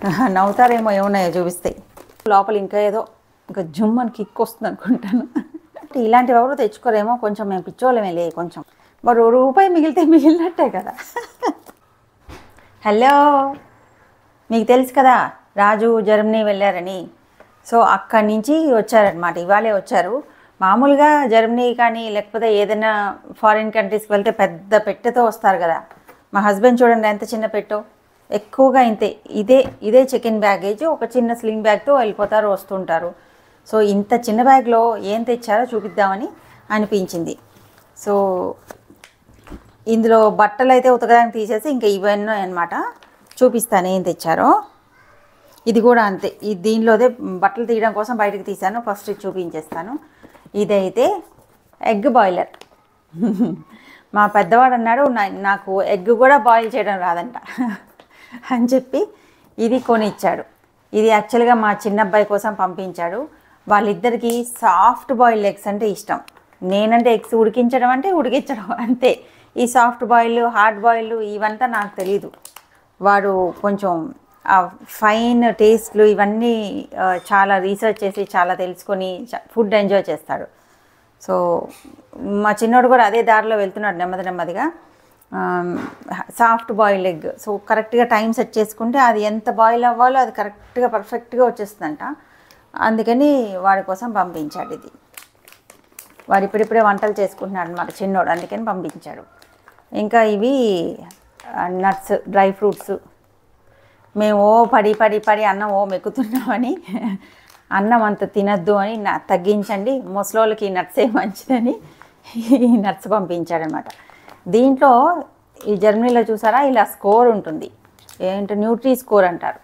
నవ్వుతారేమో ఏమున్నాయో చూపిస్తాయి లోపల ఇంకా ఏదో ఇంకా జుమ్ అని కిక్ వస్తుంది అనుకుంటాను ఇలాంటివి ఎవరు తెచ్చుకోరేమో కొంచెం మేము పిచ్చోళ్ళమే లే కొంచెం మరి ఓ రూపాయి మిగిలితే మిగిలినట్టే కదా హలో మీకు తెలుసు కదా రాజు జర్మనీ వెళ్ళారని సో అక్కడి నుంచి వచ్చారనమాట ఇవాళే వచ్చారు మామూలుగా జర్మనీ కానీ లేకపోతే ఏదైనా ఫారిన్ కంట్రీస్కి వెళ్తే పెద్ద పెట్టెతో వస్తారు కదా మా హస్బెండ్ చూడండి ఎంత చిన్న పెట్టో ఎక్కువగా ఇంతే ఇదే ఇదే చెకిన్ బ్యాగేజ్ ఒక చిన్న స్లింగ్ బ్యాగ్తో వెళ్ళిపోతారు వస్తుంటారు సో ఇంత చిన్న బ్యాగ్లో ఏం తెచ్చారో చూపిద్దామని అనిపించింది సో ఇందులో బట్టలు అయితే ఉతకడానికి తీసేసి ఇంకా ఇవన్నీ అనమాట చూపిస్తాను ఏం తెచ్చారో ఇది కూడా అంతే ఈ దీనిలోదే బట్టలు తీయడం కోసం బయటకు తీశాను ఫస్ట్ ఇది చూపించేస్తాను ఇదైతే ఎగ్ బాయిలర్ మా పెద్దవాడు అన్నాడు "నా- నాకు ఎగ్ కూడా బాయిల్ చేయడం రాదంట అని చెప్పి ఇది కొనిచ్చాడు ఇది యాక్చువల్గా మా చిన్నబ్బాయి కోసం పంపించాడు వాళ్ళిద్దరికి సాఫ్ట్ బాయిల్డ్ ఎగ్స్ అంటే ఇష్టం నేనంటే ఎగ్స్ ఉడికించడం అంటే ఉడికించడం అంతే ఈ సాఫ్ట్ బాయిల్ హార్డ్ బాయిల్ ఇవంతా నాకు తెలీదు వాడు కొంచెం ఆ ఫైన్ టేస్ట్లు ఇవన్నీ ఆ, చాలా రీసెర్చ్ చేసి చాలా తెలుసుకొని ఫుడ్ ఎంజాయ్ చేస్తాడు సో మా చిన్నోడు కూడా అదే దారిలో వెళ్తున్నాడు నెమ్మది నెమ్మదిగా సాఫ్ట్ బాయిల్డ్ ఎగ్ సో కరెక్ట్గా టైం సెట్ చేసుకుంటే అది ఎంత బాయిల్ అవ్వాలో అది కరెక్ట్గా పర్ఫెక్ట్గా వచ్చేస్తుందంట అందుకని వాడి కోసం పంపించాడు ఇది వాడు ఇప్పుడిప్పుడే వంటలు చేసుకుంటున్నాడు అనమాట చిన్నోడు అందుకని పంపించాడు ఇంకా ఇవి నట్స్ డ్రై ఫ్రూట్స్ మేము ఓ పడి పడి పడి అన్నం ఓ మెక్కుతున్నామని అన్నం అంత తినద్దు అని నా తగ్గించండి ముసలోళ్ళకి ఈ నట్స్ ఏ మంచిదని ఈ నట్స్ పంపించాడనమాట దీంట్లో ఈ జర్మనీలో చూసారా ఇలా స్కోర్ ఉంటుంది ఏంటో న్యూట్రీ స్కోర్ అంటారు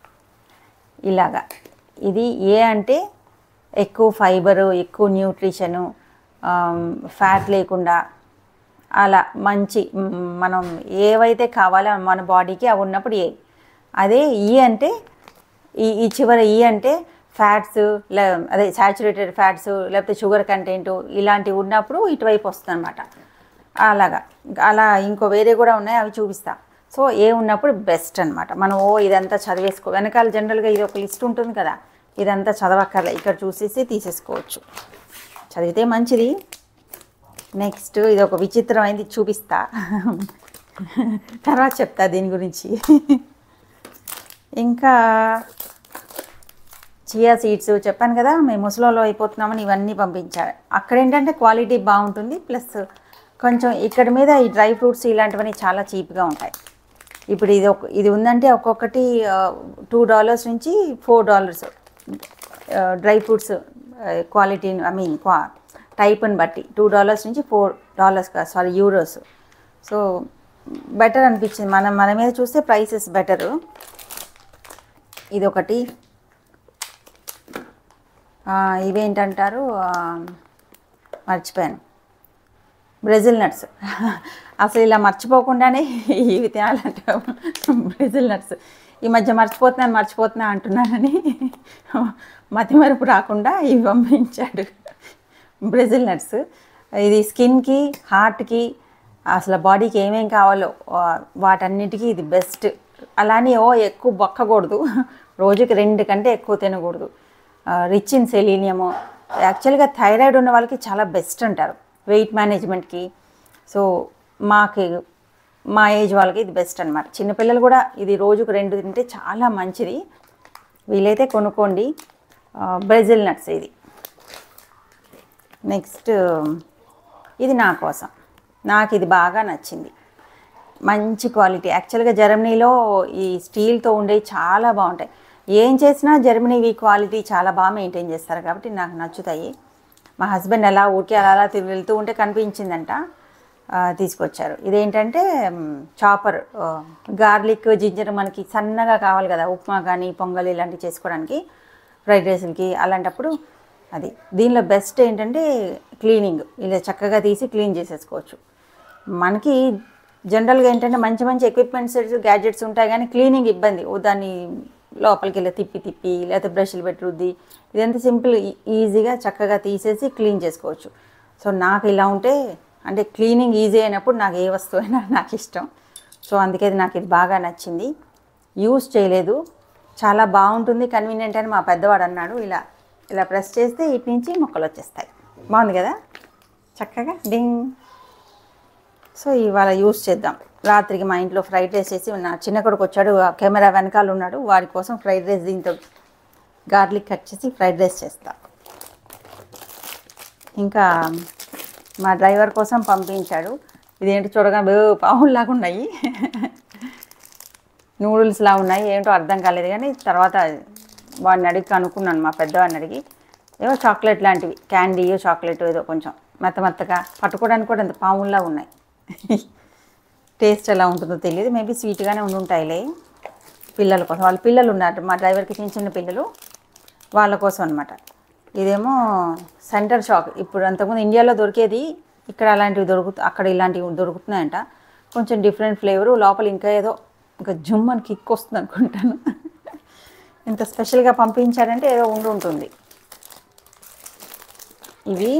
ఇలాగా ఇది ఏ అంటే ఎక్కువ ఫైబరు ఎక్కువ న్యూట్రిషను ఫ్యాట్ లేకుండా అలా మంచి మ్, మనం ఏవైతే కావాలో మన బాడీకి అవి ఉన్నప్పుడు ఏ అదే ఈ అంటే ఈ ఈ చివర ఈ అంటే ఫ్యాట్స్ లే అదే సాచురేటెడ్ ఫ్యాట్స్ లేకపోతే షుగర్ కంటెంట్ ఇలాంటివి ఉన్నప్పుడు ఇటువైపు వస్తుంది అనమాట అలాగా అలా ఇంకో వేరే కూడా ఉన్నాయి అవి చూపిస్తా సో ఏ ఉన్నప్పుడు బెస్ట్ అనమాట మనం ఓ ఇదంతా చదివేసుకో వెనకాల జనరల్గా ఇది ఒక లిస్ట్ ఉంటుంది కదా ఇదంతా చదవక్కర్లే ఇక్కడ చూసేసి తీసేసుకోవచ్చు చదివితే మంచిది నెక్స్ట్ ఇది ఒక విచిత్రమైనది చూపిస్తా తర్వాత చెప్తా దీని గురించి ఇంకా చియా సీడ్స్ చెప్పాను కదా మేము ముసలోలో అయిపోతున్నామని ఇవన్నీ పంపించారు అక్కడ ఏంటంటే క్వాలిటీ బాగుంటుంది ప్లస్ కొంచెం ఇక్కడ మీద ఈ డ్రై ఫ్రూట్స్ ఇలాంటివన్నీ చాలా చీప్గా ఉంటాయి ఇప్పుడు ఇది ఒక ఇది ఉందంటే ఒక్కొక్కటి టూ డాలర్స్ నుంచి four dollars dry fruits quality I mean క్వా టైప్ని బట్టి టూ డాలర్స్ నుంచి ఫోర్ డాలర్స్ కాదు సారీ యూరోస్ సో బెటర్ అనిపించింది మనం మన మీద చూస్తే ప్రైసెస్ బెటరు ఇది ఒకటి ఆ, ఇవేంటంటారు ఆ, మర్చిపోయాను బ్రెజిల్ నట్స్ అసలు ఇలా మర్చిపోకుండానే ఇవి తినాలంటే బ్రెజిల్ నట్స్ ఈ మధ్య మర్చిపోతున్నాను మర్చిపోతున్నా అంటున్నానని మతిమరుపు రాకుండా ఇవి పంపించాడు బ్రెజిల్ నట్స్ ఇది స్కిన్కి హార్ట్కి అసలు బాడీకి ఏమేం కావాలో ఆ, వాటన్నిటికీ ఇది బెస్ట్ అలానే ఓ ఎక్కువ బొక్కకూడదు రోజుకి రెండు కంటే ఎక్కువ తినకూడదు రిచ్ ఇన్ సెలీనియము యాక్చువల్గా థైరాయిడ్ ఉన్న వాళ్ళకి చాలా బెస్ట్ అంటారు వెయిట్ మేనేజ్మెంట్కి సో మాకి మా ఏజ్ వాళ్ళకి ఇది బెస్ట్ అనమాట చిన్నపిల్లలు కూడా ఇది రోజుకు రెండు తింటే చాలా మంచిది వీలైతే కొనుక్కోండి ఆ, బ్రెజిల్ నట్స్ ఇది నెక్స్ట్ ఇది నా కోసం నాకు ఇది బాగా నచ్చింది మంచి క్వాలిటీ యాక్చువల్గా జర్మనీలో ఈ స్టీల్తో ఉండేవి చాలా బాగుంటాయి ఏం చేసినా జర్మనీవి క్వాలిటీ చాలా బాగా మెయింటైన్ చేస్తారు కాబట్టి నాకు నచ్చుతాయి మా హస్బెండ్ అలా ఊరికే అలా అలా తిరిగి వెళ్తూ ఉంటే కనిపించిందంట ఆ, తీసుకొచ్చారు ఇదేంటంటే చాపర్ గార్లిక్ జింజర్ మనకి సన్నగా కావాలి కదా ఉప్మా కానీ పొంగల్ ఇలాంటివి చేసుకోవడానికి ఫ్రైడ్ రైస్లకి అలాంటప్పుడు అది దీనిలో బెస్ట్ ఏంటంటే క్లీనింగ్ ఇలా చక్కగా తీసి క్లీన్ చేసేసుకోవచ్చు మనకి జనరల్గా ఏంటంటే మంచి మంచి ఎక్విప్మెంట్స్ గ్యాడ్జెట్స్ ఉంటాయి కానీ క్లీనింగ్ ఇబ్బంది ఓ దాన్ని లోపలికి ఇలా తిప్పి తిప్పి లేకపోతే బ్రష్లు పెట్టి రుద్ది ఇదంతా సింపుల్ ఈజీగా చక్కగా తీసేసి క్లీన్ చేసుకోవచ్చు సో నాకు ఇలా ఉంటే అంటే క్లీనింగ్ ఈజీ అయినప్పుడు నాకు ఏ వస్తువు అయినా నాకు ఇష్టం సో అందుకే ఇది నాకు ఇది బాగా నచ్చింది యూస్ చేయలేదు చాలా బాగుంటుంది కన్వీనియంట్ అని మా పెద్దవాడు అన్నాడు ఇలా ఇలా ప్రెస్ చేస్తే ఇటు నుంచి మొక్కలు వచ్చేస్తాయి బాగుంది కదా చక్కగా డింగ్ సో ఇవాళ యూస్ చేద్దాం రాత్రికి మా ఇంట్లో ఫ్రైడ్ రైస్ చేసి నా చిన్న కొడుకు వచ్చాడు ఆ కెమెరా వెనకాల ఉన్నాడు వాడి కోసం ఫ్రైడ్ రైస్ దీంతో గార్లిక్ కట్ చేసి ఫ్రైడ్ రైస్ చేస్తా ఇంకా మా డ్రైవర్ కోసం పంపించాడు ఇదేంటి చూడగా పావుల్లాగా ఉన్నాయి నూడిల్స్లా ఉన్నాయి ఏంటో అర్థం కాలేదు కానీ తర్వాత వాడిని అడిగి కనుక్కున్నాను మా పెద్దవాడిని అడిగి ఏవో చాక్లెట్ లాంటివి క్యాండీ చాక్లెట్ ఏదో కొంచెం మెత్త మెత్తగా పట్టుకోవడానికి కూడా అంత పాముల్లా ఉన్నాయి టేస్ట్ ఎలా ఉంటుందో తెలియదు మేబీ స్వీట్గానే ఉండి ఉంటాయిలే పిల్లల కోసం వాళ్ళ పిల్లలు ఉన్నారు మా డ్రైవర్కి చిన్న చిన్న పిల్లలు వాళ్ళ కోసం అనమాట ఇదేమో సెంటర్ షాక్ ఇప్పుడు అంతకుముందు ఇండియాలో దొరికేది ఇక్కడ అలాంటివి దొరుకుతు అక్కడ ఇలాంటివి దొరుకుతున్నాయంట కొంచెం డిఫరెంట్ ఫ్లేవరు లోపల ఇంకా ఏదో ఇంకా జుమ్ అని కిక్ వస్తుంది అనుకుంటాను ఇంత స్పెషల్గా పంపించారంటే ఏదో ఉండి ఉంటుంది ఇవి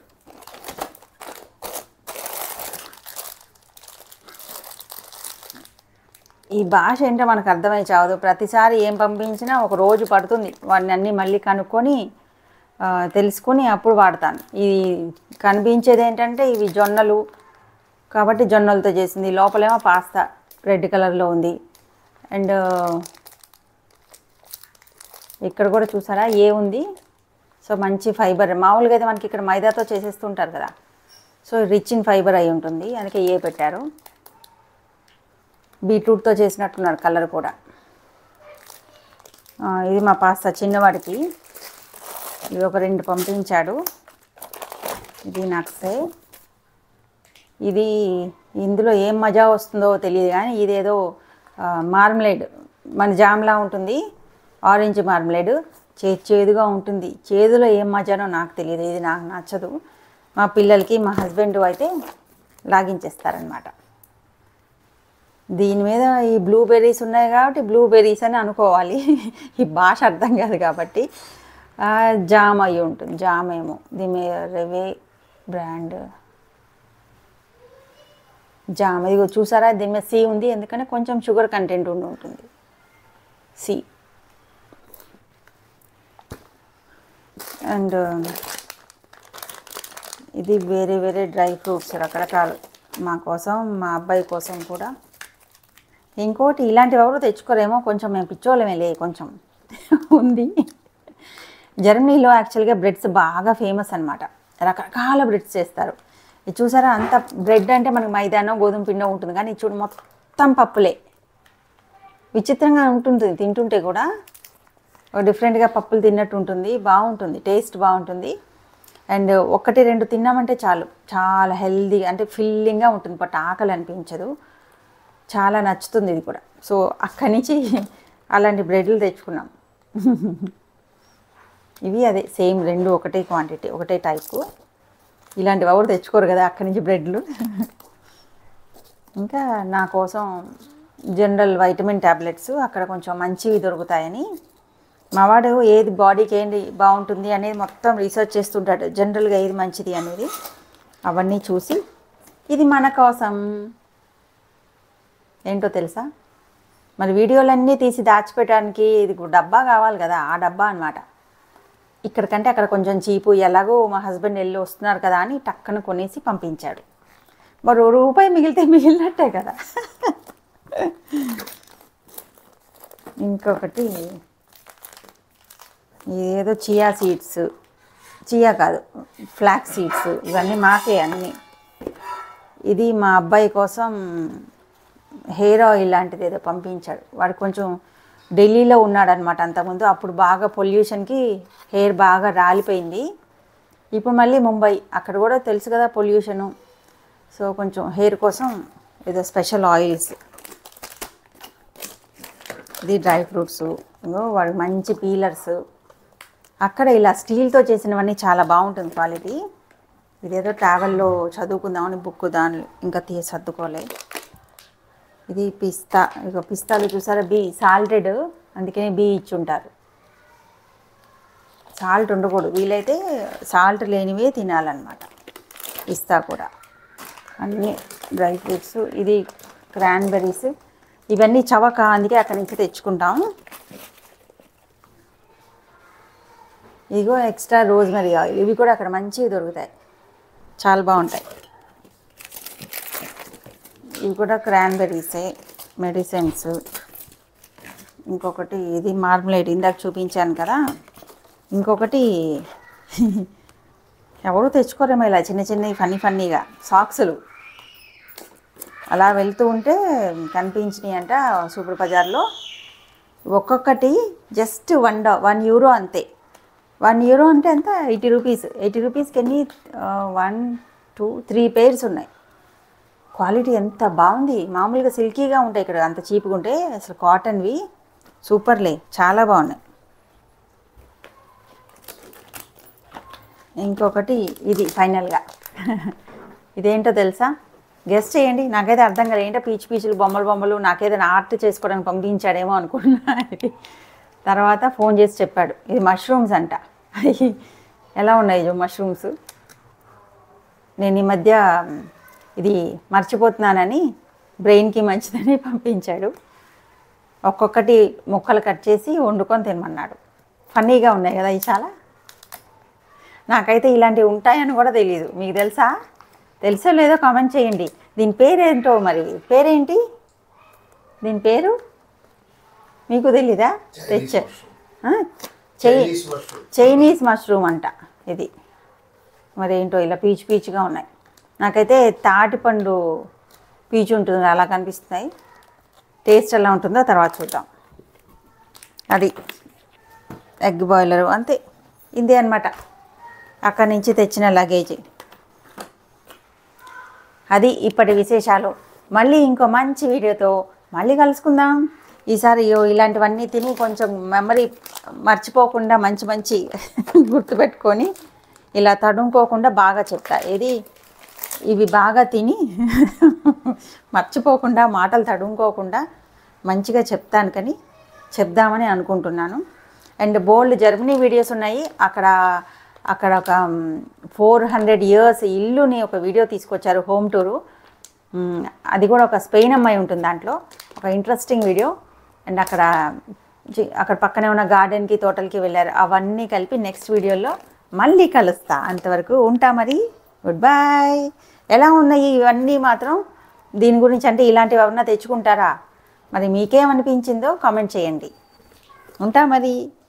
ఈ భాష ఏంటో మనకు అర్థమై చావదు ప్రతిసారి ఏం పంపించినా ఒక రోజు పడుతుంది వాడిని అన్నీ మళ్ళీ కనుక్కొని ఆ, తెలుసుకొని అప్పుడు వాడతాను ఇది కనిపించేది ఏంటంటే ఇవి జొన్నలు కాబట్టి జొన్నలతో చేసింది లోపలేమో పాస్తా రెడ్ కలర్లో ఉంది అండ్ ఇక్కడ కూడా చూసారా ఏ ఉంది సో మంచి ఫైబర్ మామూలుగా అయితే మనకి ఇక్కడ మైదాతో చేసేస్తుంటారు కదా సో రిచ్ ఇన్ ఫైబర్ అయి ఉంటుంది అందుకే ఏ పెట్టారు బీట్రూట్తో చేసినట్టున్నారు కలర్ కూడా ఆ, ఇది మా పాస్తా చిన్నవాడికి ఇది ఒక రెండు పంపించాడు ఇది నక్సే ఇది ఇందులో ఏం మజా వస్తుందో తెలియదు కానీ ఇదేదో మార్మలేడ్ మన జామ్లా ఉంటుంది ఆరెంజ్ మార్మలేడ్ చే చేదుగా ఉంటుంది చేదులో ఏం మజానో నాకు తెలియదు ఇది నాకు నచ్చదు మా పిల్లలకి మా హస్బెండ్ అయితే లాగించేస్తారనమాట దీని మీద ఈ బ్లూబెర్రీస్ ఉన్నాయి కాబట్టి బ్లూబెర్రీస్ అని అనుకోవాలి ఈ భాష అర్థం కాదు కాబట్టి ఆ, జామ్ అయి ఉంటుంది జామ్ ఏమో దీని మీద రెవే బ్రాండ్ జామ్ ఇదిగో చూసారా దీని మీద సి ఉంది ఎందుకంటే కొంచెం షుగర్ కంటెంట్ ఉండి ఉంటుంది సి అండ్ ఇది వేరే వేరే డ్రై ఫ్రూట్స్ రకరకాలు మా కోసం మా అబ్బాయి కోసం కూడా ఇంకోటి ఇలాంటివి ఎవరు తెచ్చుకోరేమో కొంచెం మేము పిచ్చోళ్ళమే లే కొంచెం ఉంది జర్మనీలో యాక్చువల్గా బ్రెడ్స్ బాగా ఫేమస్ అనమాట రకరకాల బ్రెడ్స్ చేస్తారు ఇది చూసారా అంత బ్రెడ్ అంటే మనకి మైదానో గోధుమ పిండో ఉంటుంది కానీ ఇది చూడు మొత్తం పప్పులే విచిత్రంగా ఉంటుంది తింటుంటే కూడా ఒక డిఫరెంట్గా పప్పులు తిన్నట్టు ఉంటుంది బాగుంటుంది టేస్ట్ బాగుంటుంది అండ్ ఒకటి రెండు తిన్నామంటే చాలు చాలా హెల్దీ అంటే ఫిల్లింగ్గా ఉంటుంది బట్ ఆకలి అనిపించదు చాలా నచ్చుతుంది ఇది కూడా సో అక్కడి నుంచి అలాంటి బ్రెడ్లు తెచ్చుకున్నాం ఇవి అదే సేమ్ రెండు ఒకటే క్వాంటిటీ ఒకటే టైపు ఇలాంటివి ఎవరు తెచ్చుకోరు కదా అక్కడి నుంచి బ్రెడ్లు ఇంకా నా కోసం జనరల్ వైటమిన్ ట్యాబ్లెట్స్ అక్కడ కొంచెం మంచివి దొరుకుతాయని మావాడు ఏది బాడీకి ఏంటి బాగుంటుంది అనేది మొత్తం రీసెర్చ్ చేస్తుంటాడు జనరల్గా ఏది మంచిది అనేది అవన్నీ చూసి ఇది మన కోసం ఏంటో తెలుసా మరి వీడియోలన్నీ తీసి దాచిపెట్టడానికి ఇది డబ్బా కావాలి కదా ఆ డబ్బా అనమాట ఇక్కడికంటే అక్కడ కొంచెం చీపు ఎలాగో మా హస్బెండ్ వెళ్ళి వస్తున్నారు కదా అని టక్కన కొనేసి పంపించాడు మరి ఓ రూపాయి మిగిలితే మిగిలినట్టే కదా ఇంకొకటి ఏదో చియా సీడ్స్ చియా కాదు ఫ్లాక్ సీడ్స్ ఇవన్నీ మాకే అన్నీ ఇది మా అబ్బాయి కోసం హెయిర్ ఆయిల్ లాంటిది ఏదో పంపించాడు వాడు కొంచెం ఢిల్లీలో ఉన్నాడనమాట అంతకుముందు అప్పుడు బాగా పొల్యూషన్కి హెయిర్ బాగా రాలిపోయింది ఇప్పుడు మళ్ళీ ముంబై అక్కడ కూడా తెలుసు కదా పొల్యూషను సో కొంచెం హెయిర్ కోసం ఏదో స్పెషల్ ఆయిల్స్ ఇది డ్రై ఫ్రూట్స్ ఇంకో వాడు మంచి పీలర్స్ అక్కడ ఇలా స్టీల్తో చేసినవన్నీ చాలా బాగుంటుంది క్వాలిటీ ఇదేదో ట్రావెల్లో చదువుకుందామని బుక్ దాని ఇంకా తీ సర్దుకోలే ఇది పిస్తా ఇక పిస్తాలు చూసారా బీ సాల్టెడ్ అందుకని బీ ఇచ్చి ఉంటారు సాల్ట్ ఉండకూడదు వీలైతే సాల్ట్ లేనివే తినాలన్నమాట పిస్తా కూడా అన్నీ డ్రై ఫ్రూట్స్ ఇది క్రాన్బెర్రీస్ ఇవన్నీ చవక అందుకే అక్కడి నుంచి తెచ్చుకుంటాం ఇదిగో ఎక్స్ట్రా రోజ్మెరీ ఆయిల్ ఇవి కూడా అక్కడ మంచివి దొరుకుతాయి చాలా బాగుంటాయి ఇవి కూడా క్రాన్బెర్రీసే మెడిసిన్స్ ఇంకొకటి ఇది మార్మలేడ్ ఇందాక చూపించాను కదా ఇంకొకటి ఎవరు తెచ్చుకోరేమో ఇలా చిన్న చిన్నవి ఫన్నీ ఫన్నీగా సాక్సులు అలా వెళ్తూ ఉంటే కనిపించినాయి అంట సూపర్ బజార్లో ఒక్కొక్కటి జస్ట్ వన్ డా వన్ యూరో అంతే వన్ యూరో అంటే ఎంత ఎయిటీ రూపీస్ ఎయిటీ రూపీస్కి ఎన్ని వన్ టూ త్రీ పేర్స్ ఉన్నాయి క్వాలిటీ ఎంత బాగుంది మామూలుగా సిల్కీగా ఉంటాయి ఇక్కడ అంత చీప్గా ఉంటే అసలు కాటన్వి సూపర్లే చాలా బాగున్నాయి ఇంకొకటి ఇది ఫైనల్గా ఇదేంటో తెలుసా గెస్ట్ చేయండి నాకైతే అర్థం కాదు ఏంటో పీచు పీచులు బొమ్మలు బొమ్మలు నాకేదైనా ఆర్ట్ చేసుకోవడానికి పంపించాడేమో అనుకున్నా ఇది తర్వాత ఫోన్ చేసి చెప్పాడు ఇది మష్రూమ్స్ అంట ఎలా ఉన్నాయి జో మష్రూమ్స్ నేను ఈ మధ్య ఇది మర్చిపోతున్నానని బ్రెయిన్కి మంచిదని పంపించాడు ఒక్కొక్కటి ముక్కలు కట్ చేసి వండుకొని తినమన్నాడు ఫన్నీగా ఉన్నాయి కదా ఇవి చాలా నాకైతే ఇలాంటివి ఉంటాయని కూడా తెలియదు మీకు తెలుసా తెలుసో లేదో కామెంట్ చేయండి దీని పేరేంటో మరి పేరేంటి దీని పేరు మీకు తెలీదా తెచ్చా ఆ? చెయ్యి చైనీస్ మష్రూమ్ చైనీస్ మష్రూమ్ అంట ఇది మరి ఏంటో ఇలా పీచు పీచుగా ఉన్నాయి నాకైతే తాటిపండు పీచు ఉంటుంది అలా కనిపిస్తున్నాయి టేస్ట్ ఎలా ఉంటుందో తర్వాత చూద్దాం అది ఎగ్ బాయిలరు అంతే ఇందే అనమాట అక్కడి నుంచి తెచ్చిన లగేజ్ అది ఇప్పటి విశేషాలు మళ్ళీ ఇంకో మంచి వీడియోతో మళ్ళీ కలుసుకుందాం ఈసారి ఇగో ఇలాంటివన్నీ తిని కొంచెం మెమరీ మర్చిపోకుండా మంచి మంచి గుర్తుపెట్టుకొని ఇలా తడుముకోకుండా బాగా చెప్తా ఇది ఇవి బాగా తిని మర్చిపోకుండా మాటలు తడుముకోకుండా మంచిగా చెప్తాను కానీ చెప్దామని అనుకుంటున్నాను అండ్ బోల్డ్ జర్మనీ వీడియోస్ ఉన్నాయి అక్కడ అక్కడ ఒక ఫోర్ హండ్రెడ్ ఇయర్స్ ఇల్లుని ఒక వీడియో తీసుకొచ్చారు హోమ్ టూరు మ్, అది కూడా ఒక స్పెయిన్ అమ్మాయి ఉంటుంది దాంట్లో ఒక ఇంట్రెస్టింగ్ వీడియో అండ్ అక్కడ జి- అక్కడ పక్కనే ఉన్న గార్డెన్కి తోటలకి వెళ్ళారు అవన్నీ కలిపి నెక్స్ట్ వీడియోలో మళ్ళీ కలుస్తా అంతవరకు ఉంటా మరి గుడ్ బాయ్ ఎలా ఉన్నాయి ఇవన్నీ మాత్రం దీని గురించి అంటే ఇలాంటివి ఎవరన్నా తెచ్చుకుంటారా మరి మీకేమనిపించిందో కామెంట్ చేయండి ఉంటా మరి